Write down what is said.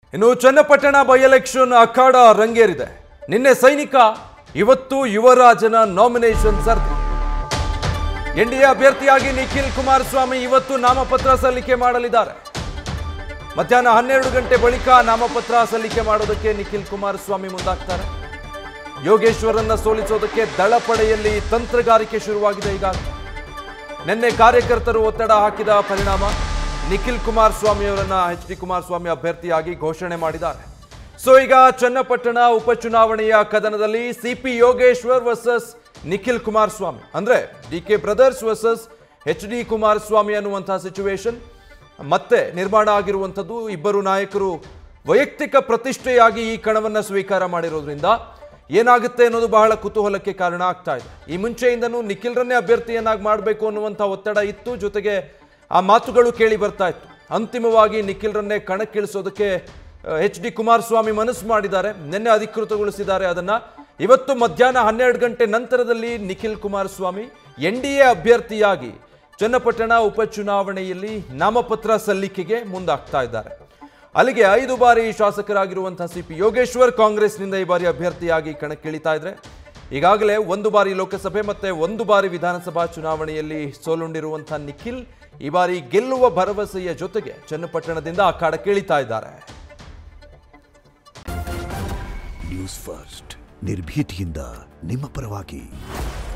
ಇನ್ನು Channapatna by election ಅಖಾಡ ರಂಗೇರಿದೆ ನಿನ್ನೆ ಸೈನಿಕ ಇವತ್ತು ಯುವರಾಜನ ನಾಮಿನೇಷನ್ ಸರ್ತಿ ಎನ್ಡಿಎ ಅಭ್ಯರ್ಥಿಯಾಗಿ ನಿಖಿಲ್ ಕುಮಾರಸ್ವಾಮಿ ಇವತ್ತು ನಾಮಪತ್ರ ಸಲ್ಲಿಕೆ ಮಾಡಲಿದ್ದಾರೆ ಮಧ್ಯಾಹ್ನ ಹನ್ನೆರಡು ಗಂಟೆ ಬಳಿಕ ನಾಮಪತ್ರ ಸಲ್ಲಿಕೆ ಮಾಡೋದಕ್ಕೆ ನಿಖಿಲ್ ಕುಮಾರಸ್ವಾಮಿ ಮುಂದಾಗ್ತಾರೆ ಯೋಗೇಶ್ವರನ್ನ ಸೋಲಿಸೋದಕ್ಕೆ ದಳಪಡೆಯಲ್ಲಿ ತಂತ್ರಗಾರಿಕೆ ಶುರುವಾಗಿದೆ ಈಗಾಗಲೇ ನಿನ್ನೆ ಕಾರ್ಯಕರ್ತರು ಒತ್ತಡ ಹಾಕಿದ ಪರಿಣಾಮ ನಿಖಿಲ್ ಕುಮಾರಸ್ವಾಮಿ ಅವರನ್ನ ಎಚ್ ಡಿ ಕುಮಾರಸ್ವಾಮಿ ಅಭ್ಯರ್ಥಿಯಾಗಿ ಘೋಷಣೆ ಮಾಡಿದ್ದಾರೆ ಸೊ ಈಗ ಚನ್ನಪಟ್ಟಣ ಉಪಚುನಾವಣೆಯ ಕದನದಲ್ಲಿ ಸಿಪಿ ಯೋಗೇಶ್ವರ್ ವರ್ಸಸ್ ನಿಖಿಲ್ ಕುಮಾರಸ್ವಾಮಿ ಅಂದ್ರೆ D K brothers versus H D Kumaraswamy ಅನ್ನುವಂತಹ ಸಿಚುವೇಶನ್ ಮತ್ತೆ ನಿರ್ಮಾಣ ಆಗಿರುವಂಥದ್ದು ಇಬ್ಬರು ನಾಯಕರು ವೈಯಕ್ತಿಕ ಪ್ರತಿಷ್ಠೆಯಾಗಿ ಈ ಕಣವನ್ನ ಸ್ವೀಕಾರ ಮಾಡಿರೋದ್ರಿಂದ ಏನಾಗುತ್ತೆ ಅನ್ನೋದು ಬಹಳ ಕುತೂಹಲಕ್ಕೆ ಕಾರಣ ಆಗ್ತಾ ಇದೆ ಈ ಮುಂಚೆಯಿಂದನೂ ನಿಖಿಲ್ರನ್ನೇ ಅಭ್ಯರ್ಥಿಯನ್ನಾಗಿ ಮಾಡಬೇಕು ಅನ್ನುವಂಥ ಒತ್ತಡ ಇತ್ತು ಜೊತೆಗೆ ಆ ಮಾತುಗಳು ಕೇಳಿ ಬರ್ತಾ ಇತ್ತು ಅಂತಿಮವಾಗಿ ನಿಖಿಲ್ರನ್ನೇ ಕಣಕ್ಕಿಳಿಸೋದಕ್ಕೆ ಎಚ್ ಡಿ ಕುಮಾರಸ್ವಾಮಿ ಮನಸ್ಸು ಮಾಡಿದ್ದಾರೆ ನಿನ್ನೆ ಅಧಿಕೃತಗೊಳಿಸಿದ್ದಾರೆ ಅದನ್ನ ಇವತ್ತು ಮಧ್ಯಾಹ್ನ ಹನ್ನೆರಡು ಗಂಟೆ ನಂತರದಲ್ಲಿ Nikhil Kumaraswamy N D A ಅಭ್ಯರ್ಥಿಯಾಗಿ ಚನ್ನಪಟ್ಟಣ ಉಪಚುನಾವಣೆಯಲ್ಲಿ ನಾಮಪತ್ರ ಸಲ್ಲಿಕೆಗೆ ಮುಂದಾಗ್ತಾ ಇದ್ದಾರೆ ಅಲ್ಲಿಗೆ ಐದು ಬಾರಿ ಶಾಸಕರಾಗಿರುವಂತಹ ಸಿ ಪಿ ಯೋಗೇಶ್ವರ್ ಕಾಂಗ್ರೆಸ್ನಿಂದ ಈ ಬಾರಿ ಅಭ್ಯರ್ಥಿಯಾಗಿ ಕಣಕ್ಕಿಳಿತಾ ಇದ್ರೆ ಈಗಾಗಲೇ ಒಂದು ಬಾರಿ ಲೋಕಸಭೆ ಮತ್ತೆ ಒಂದು ಬಾರಿ ವಿಧಾನಸಭಾ ಚುನಾವಣೆಯಲ್ಲಿ ಸೋಲುಂಡಿರುವಂತಹ ನಿಖಿಲ್ ಈ ಬಾರಿ ಗೆಲ್ಲುವ ಭರವಸೆಯ ಜೊತೆಗೆ ಚನ್ನಪಟ್ಟಣದಿಂದ ಅಖಾಡಕ್ಕಿಳಿತಾ ಇದ್ದಾರೆ ನ್ಯೂಸ್ ಫಸ್ಟ್ ನಿರ್ಭೀತಿಯಿಂದ ನಿಮ್ಮ ಪರವಾಗಿ